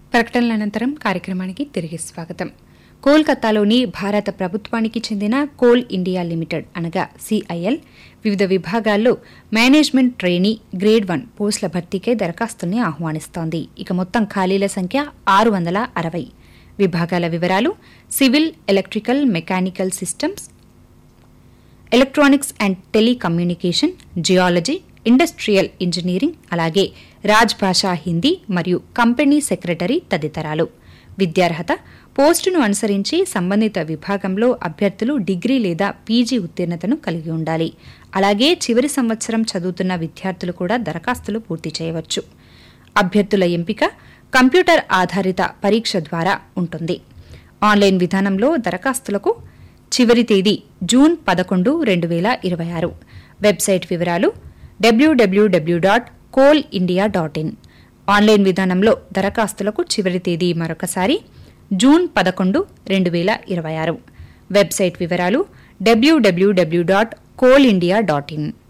ప్రకటనల అనంతరం కార్యక్రమానికి తిరిగి స్వాగతం కోల్కతాలోని భారత ప్రభుత్వానికి చెందిన కోల్ ఇండియా లిమిటెడ్ అనగా సిఐఎల్ వివిధ విభాగాల్లో మేనేజ్మెంట్ ట్రైనీ గ్రేడ్ వన్ పోస్టుల భర్తీకై దరఖాస్తుల్ని ఆహ్వానిస్తోంది ఇక మొత్తం ఖాళీల సంఖ్య ఆరు వందల అరవై విభాగాల వివరాలు civil electrical mechanical systems electronics and telecommunication geology industrial engineering అలాగే రాజ్భాషా హిందీ మరియు కంపెనీ సెక్రటరీ తదితరాలు విద్యార్హత పోస్టును అనుసరించి సంబంధిత విభాగంలో అభ్యర్థులు డిగ్రీ లేదా పీజీ ఉత్తీర్ణతను కలిగి ఉండాలి అలాగే చివరి సంవత్సరం చదువుతున్న విద్యార్థులు కూడా దరఖాస్తులు పూర్తి చేయవచ్చు అభ్యర్థుల ఎంపిక కంప్యూటర్ ఆధారిత పరీక్ష ద్వారా ఉంటుంది ఆన్లైన్ విధానంలో దరఖాస్తులకు చివరి తేదీ జూన్ పదకొండు రెండు వేల ఇరవై ఆరు వెబ్సైట్ వివరాలు W W W dot Coal India dot in online విధానంలో దరఖాస్తులకు చివరి తేదీ మరొకసారి జూన్ పదకొండు రెండు వేల ఇరవై ఆరు వెబ్సైట్ వివరాలు W W W dot Coal India dot in